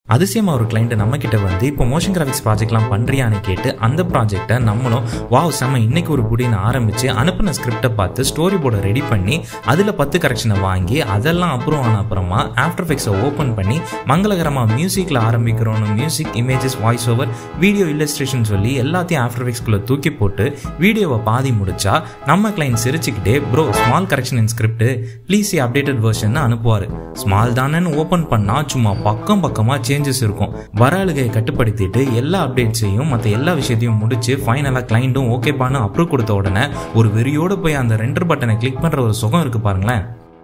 அதிசயமா ஒரு கிளைண்ட் நம்ம கிட்ட வந்து இப்போ மோஷன் கிராஃபிக்ஸ் ப்ராஜெக்ட்லாம் பண்றியான்னு கேட்டு அந்த ப்ராஜெக்ட்டை நம்மளும் வாவ் செம்ம இன்னைக்கு ஒரு புடின்னு ஆரம்பிச்சு அனுப்பின ஸ்கிரிப்டை பார்த்து ஸ்டோரி போர்டை ரெடி பண்ணி அதில் பத்து கரெக்ஷனை வாங்கி அதெல்லாம் அப்ரூவ் ஆன அப்புறமா ஆஃப்டர் எஃபெக்ட்ஸை ஓப்பன் பண்ணி மங்களகரமாக மியூசிக்கில் ஆரம்பிக்கிறோன்னு music images voice over video illustration சொல்லி எல்லாத்தையும் ஆஃப்டர் எஃபெக்ட்ஸ்குள்ளே தூக்கி போட்டு வீடியோவை பாதி முடிச்சா நம்ம கிளைண்ட் சிரிச்சுக்கிட்டே bro small correction in script please updated version அனுப்புவார் ஸ்மால் தானேன்னு ஓப்பன் பண்ணால் சும்மா பக்கம் பக்கமாக சேஞ்சஸ் இருக்கும் வர அழுகையை கட்டுப்படுத்திட்டு எல்லா அப்டேட்ஸையும் மற்ற எல்லா விஷயத்தையும் முடிச்சு ஃபைனலாக கிளைண்ட்டும் ஓகேப்பான்னு அப்ரூவ் கொடுத்த உடனே ஒரு வெறியோடு போய் அந்த ரெண்டர் பட்டனை கிளிக் பண்ணுற ஒரு சுகம் இருக்கு பாருங்களேன்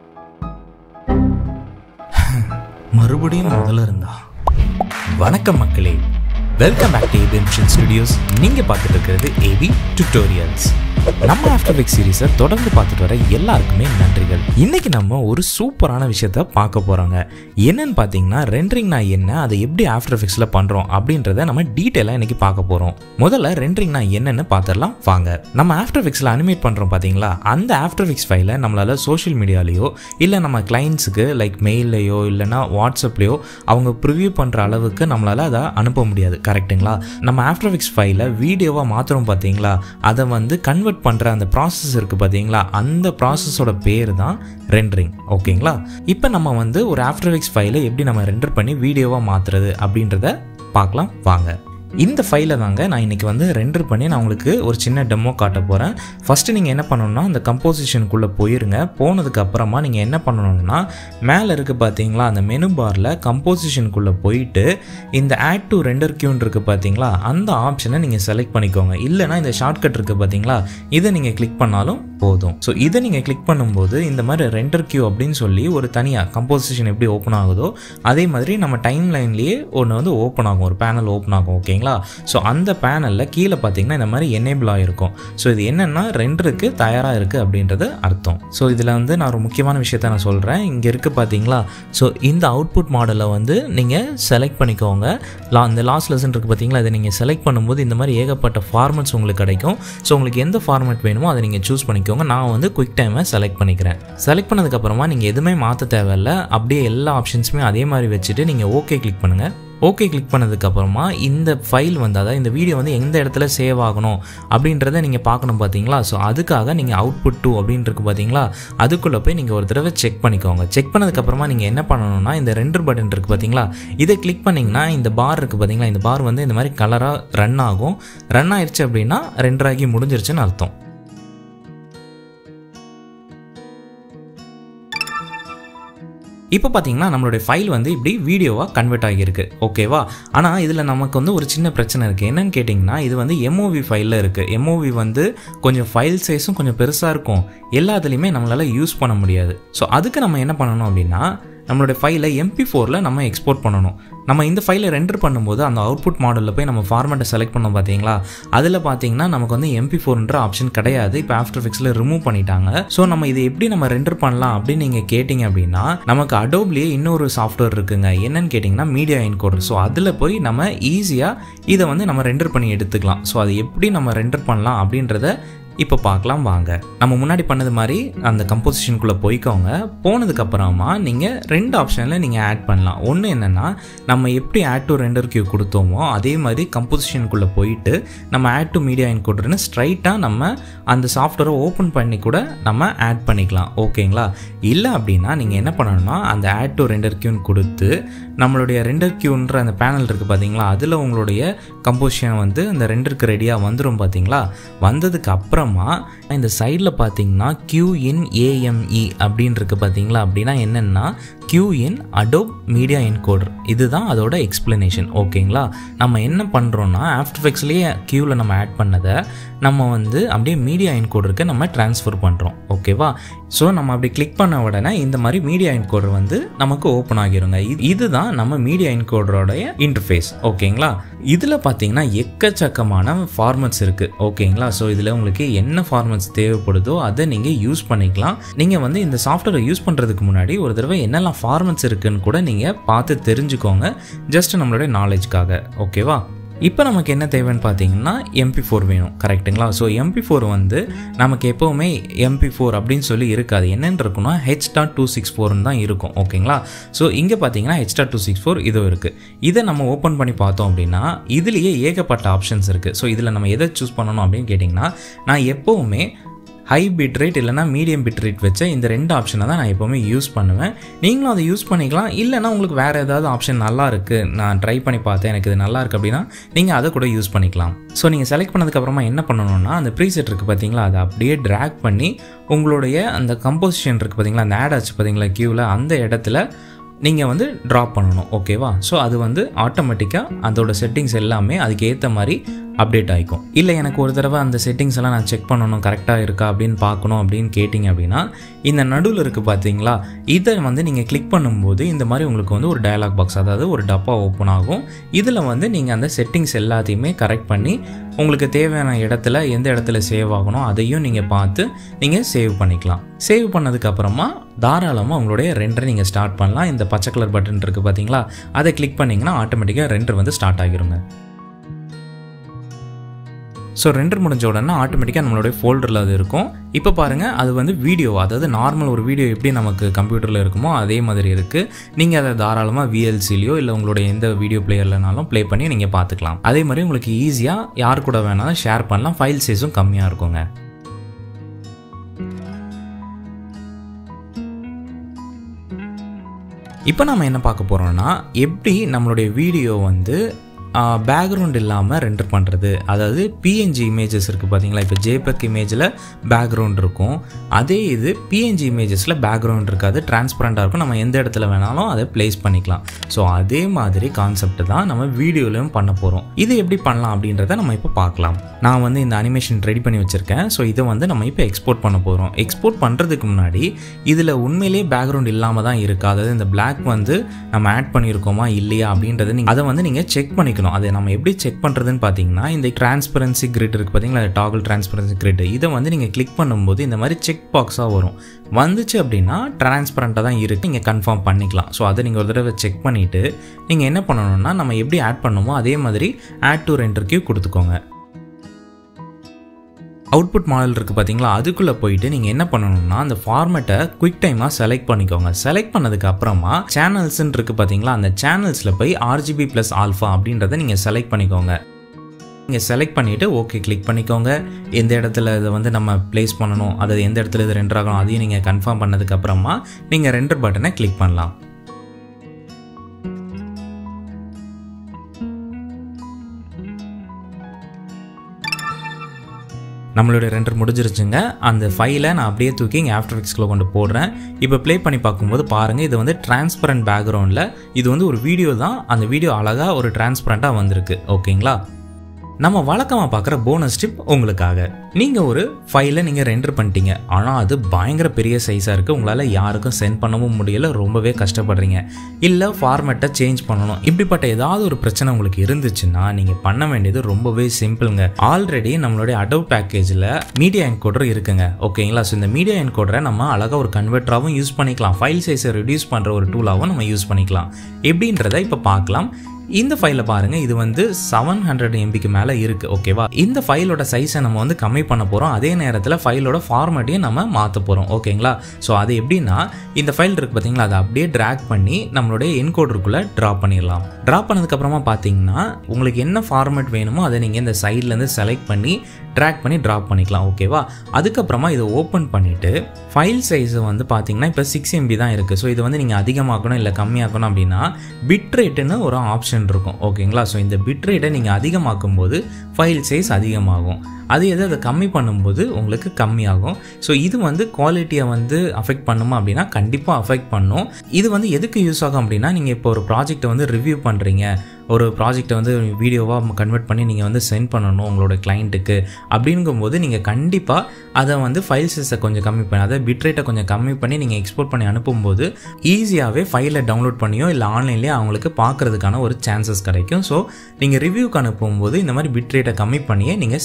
மறுபடியும் முதல்ல இருந்தா வணக்கம் மக்களே welcome back to AB Mission Studios நீங்கள் பார்த்துட்டு இருக்கிறது ஏபி டுட்டோரியல்ஸ் நம்ம ஆஃப்டர் வெக் சீரீஸை தொடர்ந்து பார்த்துட்டு வர எல்லாருக்குமே நன்றிகள் இன்னைக்கு நம்ம ஒரு சூப்பரான விஷயத்த பார்க்க போகிறோங்க என்னன்னு பார்த்தீங்கன்னா ரெண்டரிங்னா என்ன அதை எப்படி ஆஃப்டர் எஃபெக்ட்ஸில் பண்ணுறோம் அப்படின்றத நம்ம டீட்டெயிலாக இன்னைக்கு பார்க்க போகிறோம் முதல்ல ரெண்டரிங்னா என்னன்னு பார்த்துடலாம் வாங்க நம்ம ஆஃப்டர் எஃபெக்ட்ஸில் அனிமேட் பண்ணுறோம் பார்த்தீங்களா அந்த ஆஃப்டர் எஃபெக்ட்ஸ் ஃபைலை நம்மளால் சோஷியல் மீடியாலேயோ இல்லை நம்ம கிளைண்ட்ஸுக்கு லைக் மெயிலையோ இல்லைனா வாட்ஸ்அப்லேயோ அவங்க ப்ரிவ்யூ பண்ணுற அளவுக்கு நம்மளால் அதை அனுப்ப முடியாது கரெக்ட்டுங்களா நம்ம ஆஃப்டர் எஃபெக்ட்ஸ் ஃபைலை வீடியோவாக மாற்றுறோம் பார்த்தீங்களா அதை வந்து கன்வெர்ட் பண்ணுற அந்த ப்ராசஸ் இருக்குது பார்த்தீங்களா அந்த ப்ராசஸோட பேர் தான் ரெண்டரிங் ஓகேங்களா இப்போ நம்ம வந்து ஒரு ஆஃப்டர் எஃபெக்ட்ஸ் ஃபைலை எப்படி நம்ம ரெண்டர் பண்ணி வீடியோவாக மாற்றுறது அப்படின்றத பார்க்கலாம் வாங்க இந்த ஃபைலை தாங்க நான் இன்றைக்கி வந்து ரெண்டர் பண்ணி நான் உங்களுக்கு ஒரு சின்ன டெமோ காட்ட போகிறேன் ஃபஸ்ட்டு நீங்கள் என்ன பண்ணணும்னா அந்த கம்போசிஷனுக்குள்ளே போயிருங்க போனதுக்கு அப்புறமா நீங்கள் என்ன பண்ணணும்னா மேலே இருக்குது பார்த்தீங்களா அந்த மெனு பாரில் கம்போசிஷனுக்குள்ளே போயிட்டு இந்த ஆட் டு ரெண்டர் கியூன் இருக்குது பார்த்தீங்களா அந்த ஆப்ஷனை நீங்கள் செலக்ட் பண்ணிக்கோங்க இல்லைனா இந்த ஷார்ட்கட் இருக்குது பார்த்தீங்களா இதை நீங்கள் கிளிக் பண்ணாலும் போதும் ஸோ இதை நீங்கள் கிளிக் பண்ணும்போது இந்த மாதிரி ரெண்டர் கியூ அப்படின்னு சொல்லி ஒரு தனியாக கம்போசிஷன் எப்படி ஓப்பன் ஆகுதோ அதே மாதிரி நம்ம டைம் லைன்லேயே ஒன்று வந்து ஓப்பன் ஆகும் ஒரு பேனல் ஓப்பன் ஆகும் ஓகேங்களா ஸோ அந்த பேனலில் கீழே பார்த்தீங்கன்னா இந்த மாதிரி எனேபிள் ஆகிருக்கும் ஸோ இது என்னென்னா ரெண்டருக்கு தயாராக இருக்குது அப்படின்றது அர்த்தம் ஸோ இதில் வந்து நான் ஒரு முக்கியமான விஷயத்த நான் சொல்கிறேன் இங்கே இருக்குது பார்த்தீங்களா ஸோ இந்த அவுட்புட் மாடலை வந்து நீங்கள் செலக்ட் பண்ணிக்கோங்க லா இந்த லாஸ்ட் லெசன் இருக்குது பார்த்தீங்களா இதை நீங்கள் செலக்ட் பண்ணும்போது இந்த மாதிரி ஏகப்பட்ட ஃபார்மெட்ஸ் உங்களுக்கு கிடைக்கும் ஸோ உங்களுக்கு எந்த ஃபார்மெட் வேணுமோ அதை நீங்கள் சூஸ் பண்ணிக்கோங்க நான் வந்து குயிக் டைமை செலக்ட் பண்ணிக்கிறேன் செலக்ட் பண்ணதுக்கப்புறமா நீங்கள் எதுவுமே மாற்ற தேவையில்ல அப்படியே எல்லா ஆப்ஷன்ஸுமே அதே மாதிரி வச்சுட்டு நீங்கள் ஓகே கிளிக் பண்ணுங்கள் ஓகே கிளிக் பண்ணதுக்கப்புறமா இந்த ஃபைல் வந்து அதாவது இந்த வீடியோ வந்து எந்த இடத்துல சேவ் ஆகணும் அப்படின்றத நீங்கள் பார்க்கணும் பார்த்தீங்களா ஸோ அதுக்காக நீங்கள் அவுட்புட் டூ அப்படின்ட்டு பார்த்தீங்களா அதுக்குள்ளே போய் நீங்கள் ஒரு தடவை செக் பண்ணிக்கோங்க செக் பண்ணதுக்கப்புறமா நீங்கள் என்ன பண்ணணும்னா இந்த ரெண்டு பட்டன் இருக்குது பார்த்தீங்களா இதை கிளிக் பண்ணிங்கன்னா இந்த பார் இருக்குது பார்த்தீங்களா இந்த பார் வந்து இந்த மாதிரி கலராக ரன் ஆகும் ரன் ஆயிடுச்சு அப்படின்னா ரெண்டராகி முடிஞ்சிருச்சுன்னு அர்த்தம் இப்போ பார்த்தீங்கன்னா நம்மளுடைய ஃபைல் வந்து இப்படி வீடியோவாக கன்வெர்ட் ஆகியிருக்கு ஓகேவா ஆனால் இதில் நமக்கு வந்து ஒரு சின்ன பிரச்சனை இருக்குது என்னன்னு கேட்டிங்கன்னா இது வந்து எம்ஓவி ஃபைலில் இருக்குது எம்ஓவி வந்து கொஞ்சம் ஃபைல் சைஸும் கொஞ்சம் பெருசாக இருக்கும் எல்லாத்துலேயுமே நம்மளால் யூஸ் பண்ண முடியாது ஸோ அதுக்கு நம்ம என்ன பண்ணணும் அப்படின்னா நம்மளுடைய ஃபைலை எம்பி ஃபோரில் நம்ம எக்ஸ்போர்ட் பண்ணணும் நம்ம இந்த ஃபைலை ரெண்டர் பண்ணும்போது அந்த அவுட்புட் மாடலில் போய் நம்ம ஃபார்மேட்டை செலக்ட் பண்ணோம் பார்த்தீங்களா அதில் பார்த்தீங்கன்னா நமக்கு வந்து எம்பி ஃபோர்ன்ற ஆப்ஷன் கிடையாது இப்போ ஆஃப்டர் ஃபிக்ஸில் ரிமூவ் பண்ணிட்டாங்க ஸோ நம்ம இதை எப்படி நம்ம ரெண்டர் பண்ணலாம் அப்படின்னு நீங்கள் கேட்டிங்க அப்படின்னா நமக்கு அடோப்லேயே இன்னொரு சாஃப்ட்வேர் இருக்குங்க என்னன்னு கேட்டிங்கன்னா மீடியா என்கோடர் ஸோ அதில் போய் நம்ம ஈஸியாக இதை வந்து நம்ம ரெண்டர் பண்ணி எடுத்துக்கலாம் ஸோ அதை எப்படி நம்ம ரெண்டர் பண்ணலாம் அப்படின்றத இப்போ பார்க்கலாம் வாங்க நம்ம முன்னாடி பண்ணது மாதிரி அந்த கம்போசிஷனுக்குள்ளே போய்க்கோங்க போனதுக்கப்புறமா நீங்கள் ரெண்டு ஆப்ஷனில் நீங்கள் ஆட் பண்ணலாம் ஒன்று என்னென்னா நம்ம எப்படி ஆட் டு ரெண்டர் கியூ கொடுத்தோமோ அதே மாதிரி கம்போசிஷனுக்குள்ளே போயிட்டு நம்ம ஆட் டு மீடியா என்கோடர்னு ஸ்ட்ரைட்டாக நம்ம அந்த சாஃப்ட்வேரை ஓப்பன் பண்ணி கூட நம்ம ஆட் பண்ணிக்கலாம் ஓகேங்களா இல்லை அப்படின்னா நீங்கள் என்ன பண்ணணும்னா அந்த ஆட் டு ரெண்டர் கியூன்னு கொடுத்து நம்மளுடைய ரெண்டர் கியூன்ற அந்த பேனல் இருக்குது பார்த்தீங்களா அதில் உங்களுடைய கம்போசிஷன் வந்து அந்த ரெண்டருக்கு ரெடியாக வந்துடும் பார்த்தீங்களா வந்ததுக்கு அப்புறமா இந்த சைடில் பார்த்தீங்கன்னா கியூ இன் ஏஎம்இ அப்படின்னு இருக்கு பார்த்தீங்களா அப்படின்னா என்னென்னா queue in Adobe Media Encoder இதுதான் அதோட எக்ஸ்பிளனேஷன் ஓகேங்களா நம்ம என்ன பண்ணுறோன்னா ஆஃப்டர் எஃபெக்ட்ஸ்லேயே கியூவில் நம்ம ஆட் பண்ணதை நம்ம வந்து அப்படியே மீடியா என்கோடருக்கு நம்ம ட்ரான்ஸ்ஃபர் பண்ணுறோம் ஓகேவா ஸோ நம்ம அப்படி கிளிக் பண்ண உடனே இந்த மாதிரி மீடியா என்கோடர் வந்து நமக்கு ஓப்பன் ஆகிருங்க இது இதுதான் நம்ம மீடியா என்கோடரோடைய இன்டர்ஃபேஸ் ஓகேங்களா இதில் பார்த்தீங்கன்னா எக்கச்சக்கமான ஃபார்மட்ஸ் இருக்குது ஓகேங்களா ஸோ இதில் உங்களுக்கு என்ன ஃபார்மட்ஸ் தேவைப்படுதோ அதை நீங்கள் யூஸ் பண்ணிக்கலாம் நீங்கள் வந்து இந்த சாஃப்ட்வேரை யூஸ் பண்ணுறதுக்கு முன்னாடி ஒரு தடவை என்னெல்லாம் ஃபார்மட்ஸ் இருக்குன்னு கூட நீங்கள் பார்த்து தெரிஞ்சுக்கோங்க ஜஸ்ட் நம்மளுடைய நாலேஜ்க்காக ஓகேவா இப்போ நமக்கு என்ன தேவைன்னு பார்த்தீங்கன்னா எம்பி ஃபோர் வேணும் கரெக்ட்டுங்களா ஸோ எம்பி ஃபோர் வந்து நமக்கு எப்போவுமே எம்பி ஃபோர் அப்படின்னு சொல்லி இருக்காது என்னென்னு இருக்குன்னா ஹெச் டாட் டூ சிக்ஸ் ஃபோர்னு தான் இருக்கும் ஓகேங்களா ஸோ இங்கே பார்த்தீங்கன்னா H dot two six four இதுவும் இருக்குது இதை நம்ம ஓப்பன் பண்ணி பார்த்தோம் அப்படின்னா இதுலேயே ஏகப்பட்ட ஆப்ஷன்ஸ் இருக்குது ஸோ இதில் நம்ம எதை சூஸ் பண்ணணும் அப்படின்னு கேட்டிங்கன்னா நான் எப்போவுமே ஹை பிட் ரேட் இல்லைனா மீடியம் பிட் ரேட் வச்ச இந்த ரெண்டு ஆப்ஷனை தான் நான் எப்போவுமே யூஸ் பண்ணுவேன் நீங்களும் அதை யூஸ் பண்ணிக்கலாம் இல்லைனா உங்களுக்கு வேறு ஏதாவது ஆப்ஷன் நல்லா இருக்குது நான் ட்ரை பண்ணி பார்த்தேன் எனக்கு இது நல்லா இருக்குது அப்படின்னா நீங்கள் அதை கூட யூஸ் பண்ணிக்கலாம் ஸோ நீங்கள் செலக்ட் பண்ணதுக்கப்புறமா என்ன பண்ணணும்னா அந்த ப்ரீசெட் இருக்குது பார்த்தீங்களா அதை அப்படியே ட்ராக் பண்ணி உங்களுடைய அந்த கம்போசிஷன் இருக்குது பார்த்தீங்களா அந்த ஆட் ஆச்சு பார்த்தீங்களா க்யூவில் அந்த இடத்துல நீங்கள் வந்து ட்ராப் பண்ணணும் ஓகேவா ஸோ அது வந்து ஆட்டோமேட்டிக்காக அதோட செட்டிங்ஸ் எல்லாமே அதுக்கு ஏற்ற மாதிரி அப்டேட் ஆகிக்கும் இல்லை எனக்கு ஒரு தடவை அந்த செட்டிங்ஸ் எல்லாம் நான் செக் பண்ணணும் கரெக்டாக இருக்கா அப்படின்னு பார்க்கணும் அப்படின்னு கேட்டிங்க அப்படின்னா இந்த நடுவில் இருக்குது பார்த்தீங்களா இதை வந்து நீங்கள் கிளிக் பண்ணும்போது இந்த மாதிரி உங்களுக்கு வந்து ஒரு டயலாக் பாக்ஸ் அதாவது ஒரு டப்பா ஓப்பன் ஆகும் இதில் வந்து நீங்கள் அந்த செட்டிங்ஸ் எல்லாத்தையுமே கரெக்ட் பண்ணி உங்களுக்கு தேவையான இடத்துல எந்த இடத்துல சேவ் ஆகணும் அதையும் நீங்கள் பார்த்து நீங்கள் சேவ் பண்ணிக்கலாம் சேவ் பண்ணதுக்கப்புறமா தாராளமாக உங்களுடைய ரெண்டரை நீங்கள் ஸ்டார்ட் பண்ணலாம் இந்த பச்சை கலர் பட்டன் இருக்குது பார்த்தீங்களா அதை கிளிக் பண்ணிங்கன்னா ஆட்டோமேட்டிக்காக ரெண்டர் வந்து ஸ்டார்ட் ஆகிருங்க ஸோ ரெண்டர் முடிஞ்ச உடனே ஆட்டோமேட்டிக்காக நம்மளுடைய ஃபோல்டரில் அது இருக்கும் இப்போ பாருங்கள் அது வந்து வீடியோ அதாவது நார்மல் ஒரு வீடியோ எப்படி நமக்கு கம்ப்யூட்டரில் இருக்குமோ அதே மாதிரி இருக்குது நீங்கள் அதை தாராளமாக விஎல்சிலையோ இல்லை உங்களுடைய எந்த வீடியோ பிளேயர்லனாலும் ப்ளே பண்ணி நீங்கள் பார்த்துக்கலாம் அதே மாதிரி உங்களுக்கு ஈஸியாக யார் கூட வேணாலும் ஷேர் பண்ணலாம் ஃபைல் சைஸும் கம்மியாக இருக்குங்க இப்போ நம்ம என்ன பார்க்க போகிறோம்னா எப்படி நம்மளுடைய வீடியோ வந்து பேக்ரவுண்ட் இல்லாமல் ரெண்டர் பண்ணுறது அதாவது பிஎன்ஜி இமேஜஸ் இருக்குது பார்த்தீங்களா இப்போ ஜேபெக் இமேஜில் பேக்ரவுண்ட் இருக்கும் அதே இது பிஎன்ஜி இமேஜஸில் பேக்ரவுண்ட் இருக்காது டிரான்ஸ்பரண்ட்டாக இருக்கும் நம்ம எந்த இடத்துல வேணாலும் அதை ப்ளேஸ் பண்ணிக்கலாம் ஸோ அதே மாதிரி கான்செப்ட் தான் நம்ம வீடியோலையும் பண்ண போகிறோம் இது எப்படி பண்ணலாம் அப்படின்றத நம்ம இப்போ பார்க்கலாம் நான் வந்து இந்த அனிமேஷன் ரெடி பண்ணி வச்சுருக்கேன் ஸோ இதை வந்து நம்ம இப்போ எக்ஸ்போர்ட் பண்ண போகிறோம் எக்ஸ்போர்ட் பண்ணுறதுக்கு முன்னாடி இதில் உண்மையிலேயே பேக்ரவுண்ட் இல்லாமல் தான் இருக்குது அதாவது இந்த பிளாக் வந்து நம்ம ஆட் பண்ணியிருக்கோமா இல்லையா அப்படின்றத நீங்கள் அதை வந்து நீங்கள் செக் பண்ணிக்கணும் பண்ணிக்கணும் அதை நம்ம எப்படி செக் பண்ணுறதுன்னு பார்த்தீங்கன்னா இந்த டிரான்ஸ்பரன்சி கிரிட் இருக்குது பார்த்தீங்களா டாகல் டிரான்ஸ்பரன்சி கிரிட் இதை வந்து நீங்கள் கிளிக் பண்ணும்போது இந்த மாதிரி செக் பாக்ஸாக வரும் வந்துச்சு அப்படின்னா டிரான்ஸ்பரண்ட்டாக தான் இருக்குது நீங்கள் கன்ஃபார்ம் பண்ணிக்கலாம் ஸோ அதை நீங்கள் ஒரு தடவை செக் பண்ணிவிட்டு நீங்கள் என்ன பண்ணணும்னா நம்ம எப்படி ஆட் பண்ணுமோ அதே மாதிரி ஆட் டு ரெண்டர்க்கியூ கொடுத்துக்கோங்க அவுட்புட் மாடல் இருக்குது பார்த்தீங்களா அதுக்குள்ளே போயிட்டு நீங்கள் என்ன பண்ணணும்னா அந்த ஃபார்மேட்டை குயிக் டைமாக செலக்ட் பண்ணிக்கோங்க செலக்ட் பண்ணதுக்கு அப்புறமா சேனல்ஸ்ன்னு இருக்குது பார்த்தீங்களா அந்த சேனல்ஸில் போய் ஆர்ஜிபி ப்ளஸ் ஆல்ஃபா அப்படின்றத நீங்கள் செலக்ட் பண்ணிக்கோங்க நீங்கள் செலக்ட் பண்ணிவிட்டு ஓகே கிளிக் பண்ணிக்கோங்க எந்த இடத்துல இதை வந்து நம்ம ப்ளேஸ் பண்ணணும் அதாவது எந்த இடத்துல இது ரெண்டர் ஆகணும் அதையும் நீங்கள் கன்ஃபார்ம் பண்ணதுக்கப்புறமா நீங்கள் ரெண்டர் பட்டனை கிளிக் பண்ணலாம் நம்மளோட ரெண்டர் முடிஞ்சிருச்சுங்க அந்த ஃபைலை நான் அப்படியே தூக்கி இங்கே ஆஃப்டர் எஃபெக்ட்ஸ்குள்ளே கொண்டு போடுறேன் இப்போ ப்ளே பண்ணி பார்க்கும்போது பாருங்கள் இது வந்து டிரான்ஸ்பரண்ட் பேக்ரவுண்டில் இது வந்து ஒரு வீடியோ தான் அந்த வீடியோ அழகாக ஒரு டிரான்ஸ்பரண்ட்டாக வந்திருக்கு ஓகேங்களா நம்ம வழக்கமாக பார்க்குற போனஸ் டிப் உங்களுக்காக நீங்கள் ஒரு ஃபைலை நீங்கள் ரெண்டர் பண்ணிட்டீங்க ஆனால் அது பயங்கர பெரிய சைஸாக இருக்குது உங்களால் யாருக்கும் சென்ட் பண்ணவும் முடியல ரொம்பவே கஷ்டப்படுறீங்க இல்லை ஃபார்மேட்டை சேஞ்ச் பண்ணணும் இப்படிப்பட்ட ஏதாவது ஒரு பிரச்சனை உங்களுக்கு இருந்துச்சுன்னா நீங்கள் பண்ண வேண்டியது ரொம்பவே சிம்பிளுங்க ஆல்ரெடி நம்மளுடைய அடோப் பேக்கேஜில் மீடியா என்கோடர் இருக்குங்க ஓகேங்களா ஸோ இந்த மீடியா என்கோடரை நம்ம அழகாக ஒரு கன்வெர்ட்டராகவும் யூஸ் பண்ணிக்கலாம் ஃபைல் சைஸை ரெடியூஸ் பண்ணுற ஒரு டூலாகவும் நம்ம யூஸ் பண்ணிக்கலாம் எப்படின்றத இப்போ பார்க்கலாம் இந்த ஃபைலை பாருங்கள் இது வந்து செவன் ஹண்ட்ரட் எம்பிக்கு மேலே இருக்குது ஓகேவா இந்த ஃபைலோட சைஸை நம்ம வந்து கம்மி பண்ண போகிறோம் அதே நேரத்தில் ஃபைலோட ஃபார்மேட்டையும் நம்ம மாற்ற போகிறோம் ஓகேங்களா ஸோ அது எப்படின்னா இந்த ஃபைல் இருக்குது பார்த்தீங்களா அதை அப்படியே ட்ராக் பண்ணி நம்மளுடைய என்கோடருக்குள்ளே ட்ராப் பண்ணிடலாம் ட்ராப் பண்ணதுக்கப்புறமா பார்த்தீங்கன்னா உங்களுக்கு என்ன ஃபார்மேட் வேணுமோ அதை நீங்கள் இந்த சைட்லேருந்து செலக்ட் பண்ணி ட்ராக் பண்ணி ட்ராப் பண்ணிக்கலாம் ஓகேவா அதுக்கப்புறமா இதை ஓப்பன் பண்ணிவிட்டு ஃபைல் சைஸை வந்து பார்த்தீங்கன்னா இப்போ சிக்ஸ் எம்பி தான் இருக்குது ஸோ இதை வந்து நீங்கள் அதிகமாக்கணும் இல்லை கம்மியாக்கணும் அப்படின்னா பிட் ரேட்டுன்னு ஒரு ஆப்ஷன் இருக்கும் ஓகேங்களா ஸோ இந்த பிட் ரேட்டை நீங்கள் அதிகமாக்கும் போது ஃபைல் சைஸ் அதிகமாகும் அது எது அதை கம்மி பண்ணும்போது உங்களுக்கு கம்மியாகும் ஸோ இது வந்து குவாலிட்டியை வந்து அஃபெக்ட் பண்ணுமா அப்படின்னா கண்டிப்பாக அஃபெக்ட் பண்ணும் இது வந்து எதுக்கு யூஸ் ஆகும் அப்படின்னா நீங்கள் இப்போ ஒரு ப்ராஜெக்ட்டை வந்து ரிவ்யூ பண்ணுறீங்க ஒரு ப்ராஜெக்ட்டை வந்து வீடியோவாக கன்வெர்ட் பண்ணி நீங்கள் வந்து சென்ட் பண்ணணும் உங்களோட கிளைண்ட்டுக்கு அப்படிங்கும்போது நீங்கள் கண்டிப்பாக அதை வந்து ஃபைல் சைஸை கொஞ்சம் கம்மி பண்ணி அதை பிட்ரேட்டை கொஞ்சம் கம்மி பண்ணி நீங்கள் எக்ஸ்போர்ட் பண்ணி அனுப்பும்போது ஈஸியாகவே ஃபைலை டவுன்லோட் பண்ணியோ இல்லை ஆன்லைன்லேயே அவங்களுக்கு பார்க்குறதுக்கான ஒரு சான்சஸ் கிடைக்கும் ஸோ நீங்கள் ரிவ்யூக்கு அனுப்பும்போது இந்த மாதிரி பிட்ரேட்டை கம்மி பண்ணியே நீங்கள் சென்ட் பண்ணலாம்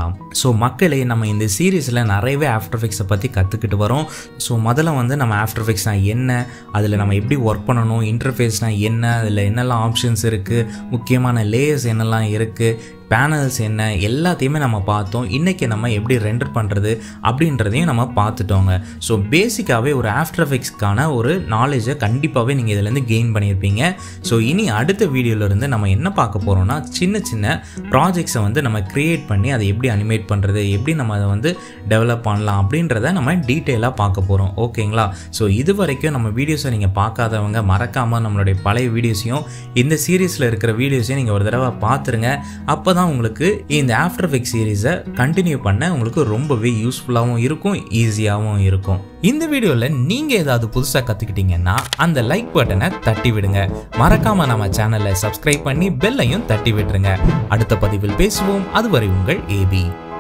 பண்ணலாம் ஸோ மக்களே நம்ம இந்த சீரீஸில் நிறையவே ஆஃப்டர் எஃபெக்ட்ஸை பற்றி கற்றுக்கிட்டு வரோம் ஸோ முதல்ல வந்து நம்ம ஆஃப்டர் எஃபெக்ட்ஸ்னால் என்ன அதில் நம்ம எப்படி ஒர்க் பண்ணணும் இன்டர்ஃபேஸ்னால் என்ன அதில் என்னெல்லாம் ஆப்ஷன்ஸ் இருக்குது முக்கியமான லேயர்ஸ் என்னெல்லாம் இருக்குது பேனல்ஸ் என்ன எல்லாத்தையுமே நம்ம பார்த்தோம் இன்றைக்கி நம்ம எப்படி ரெண்டர் பண்ணுறது அப்படின்றதையும் நம்ம பார்த்துட்டோங்க ஸோ பேசிக்காகவே ஒரு ஆஃப்டர் எஃபெக்ட்ஸ்க்கான ஒரு நாலேஜை கண்டிப்பாகவே நீங்கள் இதுலேருந்து கெயின் பண்ணியிருப்பீங்க ஸோ இனி அடுத்த வீடியோலேருந்து நம்ம என்ன பார்க்க போகிறோம்னா சின்ன சின்ன ப்ராஜெக்ட்ஸை வந்து நம்ம க்ரியேட் பண்ணி அதை எப்படி அனிமேட் பண்ணுறது எப்படி நம்ம அதை வந்து டெவலப் பண்ணலாம் அப்படின்றத நம்ம டீட்டெயிலாக பார்க்க போகிறோம் ஓகேங்களா ஸோ இது வரைக்கும் நம்ம வீடியோஸை நீங்கள் பார்க்காதவங்க மறக்காமல் நம்மளுடைய பழைய வீடியோஸையும் இந்த சீரீஸில் இருக்கிற வீடியோஸையும் நீங்கள் ஒரு தடவை பார்த்துருங்க அப்போ தான் உங்களுக்கு இந்த ஆஃப்டர் எஃபெக்ட் சீரீஸை கண்டினியூ பண்ண உங்களுக்கு ரொம்பவே யூஸ்ஃபுல்லாகவும் இருக்கும் ஈஸியாகவும் இருக்கும் இந்த வீடியோவில் நீங்கள் ஏதாவது புதுசாக கற்றுக்கிட்டீங்கன்னா அந்த லைக் பட்டனை தட்டி விடுங்க மறக்காமல் நம்ம சேனலை சப்ஸ்கிரைப் பண்ணி பெல்லையும் தட்டி விட்டுருங்க அடுத்த பதிவில் பேசுவோம் அதுவரை உங்கள் ஏபி